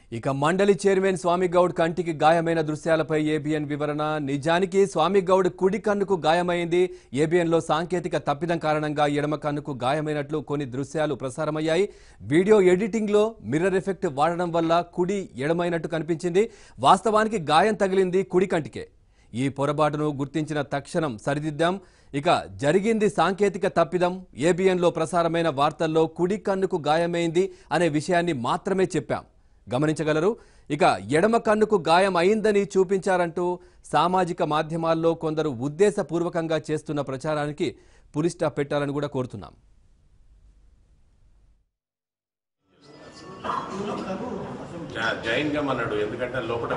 ఇక మండలి చైర్మన్ స్వామి గౌడ్ కంటికి గాయమైన దృశ్యాలపై ఏబిఎన్ వివరణ నిజానికి స్వామి గౌడ్ కుడి కన్నుకు గాయమైంది ఏబిఎన్లో సాంకేతిక తప్పిదం కారణంగా ఎడమ కన్నుకు గాయమైనట్లు కొన్ని దృశ్యాలు ప్రసారమయ్యాయి వీడియో ఎడిటింగ్లో మిర్రర్ ఎఫెక్ట్ వాడడం వల్ల కుడి ఎడమైనట్టు కనిపించింది వాస్తవానికి గాయం తగిలింది కుడి కంటికే ఈ పొరపాటును గుర్తించిన తక్షణం సరిదిద్దాం ఇక జరిగింది సాంకేతిక తప్పిదం ఏబిఎన్లో ప్రసారమైన వార్తల్లో కుడి కన్నుకు గాయమైంది అనే విషయాన్ని మాత్రమే చెప్పాం గమనించగలరు ఇక ఎడమ కన్నుకు గాయం అయిందని చూపించారంటూ సామాజిక మాధ్యమాల్లో కొందరు ఉద్దేశపూర్వకంగా చేస్తున్న ప్రచారానికి పులి స్టాప్ పెట్టాలని కూడా కోరుతున్నాం జా- జాయిన్ కమ్మన్నాడు ఎందుకంటే లోపల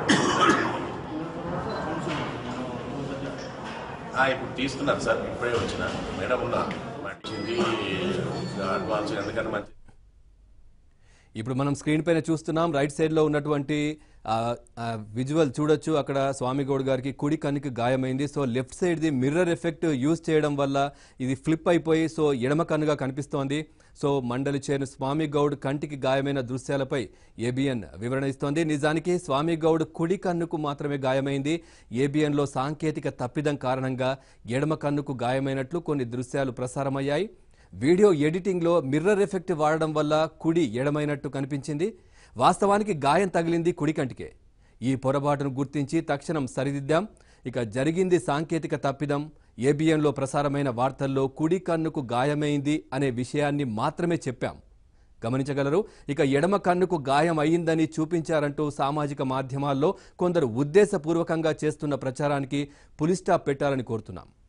ఆ, ఇప్పుడు తీస్తున్నారు సార్ ఇప్పుడే వచ్చిన మేడం ఉన్నా మంచిది అడ్వాన్స్ ఎందుకంటే మంచి ఇప్పుడు మనం స్క్రీన్ పైన చూస్తున్నాం రైట్ సైడ్ లో ఉన్నటువంటి ఆ, ఆ, విజువల్ చూడొచ్చు అక్కడ స్వామి గౌడ్ గారికి కుడి కన్నుకి గాయమైంది so left side the mirror effect use చేయడం వల్ల ఇది ఫ్లిప్ అయిపోయి సో ఎడమ కన్నుగా కనిపిస్తోంది సో మండలి చేరిన స్వామి గౌడ్ కంటికి గాయమైన దృశ్యాలపై ఏబిఎన్ వివరణ ఇస్తోంది నిజానికి స్వామి గౌడ్ కుడి కన్నుకు మాత్రమే గాయమైంది ఏబిఎన్లో సాంకేతిక తప్పిదం కారణంగా ఎడమ కన్నుకు గాయమైనట్లు కొన్ని దృశ్యాలు ప్రసారమయ్యాయి వీడియో ఎడిటింగ్లో మిర్రర్ ఎఫెక్ట్ వాడడం వల్ల కుడి ఎడమైనట్టు కనిపించింది వాస్తవానికి గాయం తగిలింది కుడి కంటికే ఈ పొరపాటును గుర్తించి తక్షణం సరిదిద్దాం ఇక జరిగింది సాంకేతిక తప్పిదం ఏబిఎన్లో ప్రసారమైన వార్తల్లో కుడి కన్నుకు గాయమైంది అనే విషయాన్ని మాత్రమే చెప్పాం గమనించగలరు ఇక ఎడమ కన్నుకు గాయం అయిందని చూపించారంటూ సామాజిక మాధ్యమాల్లో కొందరు ఉద్దేశపూర్వకంగా చేస్తున్న ప్రచారానికి పులి స్టాప్ పెట్టాలని కోరుతున్నాం